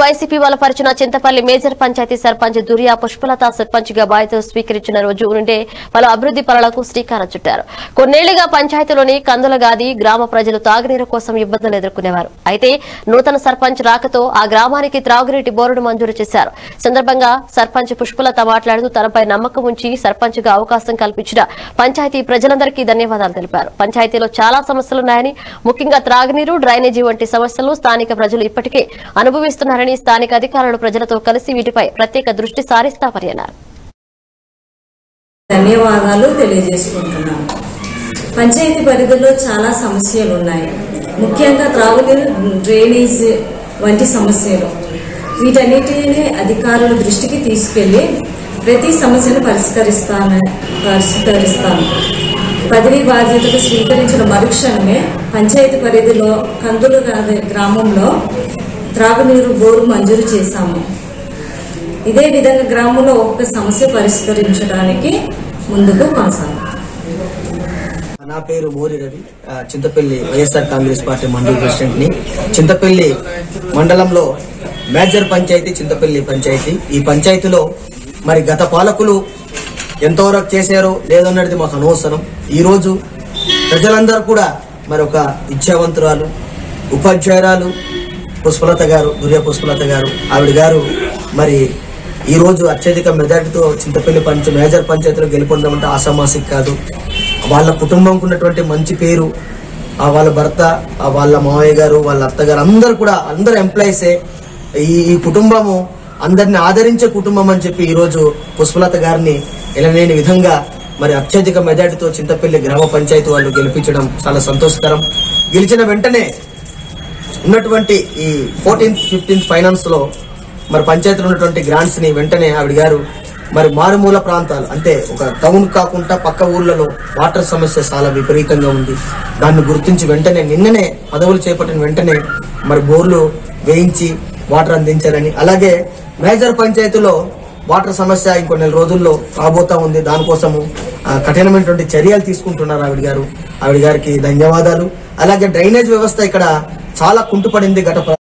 YCP బలపరిచిన Chintapalli major panchayat sarpanch Duriya Pushpalatha sarpanch గా బాధ్యతలు స్వీకరించిన రోజు నుండే పలు అభివృద్ది పనులకు శ్రీకారం చుట్టారు కొన్నేళ్లుగా పంచాయతీలోని కందులగాది గ్రామ ప్రజలు తాగునీరు కోసం ఇబ్బందులు ఎదుర్కొనేవారు అయితే నూతన సర్పంచ్ రాకతో ఆ గ్రామానికి త్రాగునీటి బోరును మంజూరు చేశారు సందర్భంగా సర్పంచ్ పుష్పలత మాట్లాడుతూ తనపై నమ్మకం ఉంచి సర్పంచ్ గా అవకాశం కల్పించిన పంచాయతీ ప్రజలందరికీ ధన్యవాదాలు తెలిపారు పంచాయతీలో చాలా సమస్యలున్నాయని ముఖ్యంగా త్రాగునీరు డ్రైనేజీ వంటి సమస్యలు స్థానిక ప్రజలు ఇప్పటికే అనుభవిస్తున్నారని స్థానిక అధికారులు ప్రజలతో కలిసి వీటిపై ప్రత్యేక దృష్టి సారిస్తామని అన్నారు ధన్యవాదాలు తెలియజేసుకుంటున్నాను పంచాయతీ పరిధిలో చాలా సమస్యలు ఉన్నాయి ముఖ్యంగా త్రాగునీరు డ్రైనేజ్ వంటి సమస్యలు వీటన్నిటిని అధికారుల దృష్టికి తీసుకెళ్లి ప్రతి సమస్యను పరిష్కరిస్తాను పరిష్కరిస్తాను పదవి బాధ్యతలు స్వీకరించిన మరుక్షణమే పంచాయతీ పరిధిలో కందులు గ్రామంలో త్రాగునీరు బోరు మంజూరు చేశాము ఇదే విధంగా గ్రామంలో ఒక్క సమస్య పరిష్కరించడానికి ముందుకు కొనసాగుతాం నా పేరు మోరి రవి ఆ, చింతపల్లి వైఎస్ఆర్ కాంగ్రెస్ పార్టీ మండల ప్రెసిడెంట్ ని చింతపల్లి మండలంలో మేజర్ పంచాయతీ చింతపల్లి పంచాయతీ ఈ పంచాయతీలో మరి గత పాలకులు ఎంతవరకు చేశారో లేదన్నది మాకు అనవసరం ఈ రోజు ప్రజలందరూ కూడా మరి ఒక విద్యావంతురాలు ఉపాధ్యాయురాలు పుష్పలత గారు దుర్య పుష్పలత గారు ఆవిడ గారు మరి ఈ రోజు అత్యధిక మెజార్టీతో చింతపల్లి పంచ మేజర్ పంచాయతీలో గెలుపొందడం అంటే ఆసామాసిక్ కాదు వాళ్ళ కుటుంబంకు ఉన్నటువంటి మంచి పేరు ఆ వాళ్ళ భర్త ఆ వాళ్ళ మావయ్య గారు వాళ్ళ అత్తగారు అందరు కూడా అందరు ఎంప్లాయీసే ఈ ఈ కుటుంబము అందరిని ఆదరించే కుటుంబం అని చెప్పి ఈ రోజు పుష్పలత గారిని ఎలలేని విధంగా మరి అత్యధిక మెజార్టీతో చింతపల్లి గ్రామ పంచాయతీ వాళ్ళు గెలిపించడం చాలా సంతోషకరం గెలిచిన వెంటనే ఉన్నటువంటి ఈ ఫోర్టీన్త్ ఫిఫ్టీన్త్ ఫైనాన్స్ లో మరి పంచాయతీలో ఉన్నటువంటి గ్రాంట్స్ ని వెంటనే ఆవిడ గారు మరి మారుమూల ప్రాంతాలు అంటే ఒక టౌన్ కాకుండా పక్క ఊర్లలో వాటర్ సమస్య చాలా విపరీతంగా ఉంది దాన్ని గుర్తించి వెంటనే నిన్ననే పదవులు చేపట్టిన వెంటనే మరి బోర్లు వేయించి వాటర్ అందించారని అలాగే మేజర్ పంచాయతీలో వాటర్ సమస్య ఇంకో నెల రోజుల్లో రాబోతా ఉంది దానికోసము ఆ, కఠినమైనటువంటి చర్యలు తీసుకుంటున్నారు ఆవిడ గారు ఆవిడ గారికి ధన్యవాదాలు అలాగే డ్రైనేజ్ వ్యవస్థ ఇక్కడ చాలా కుంటుపడింది గత ప్ర-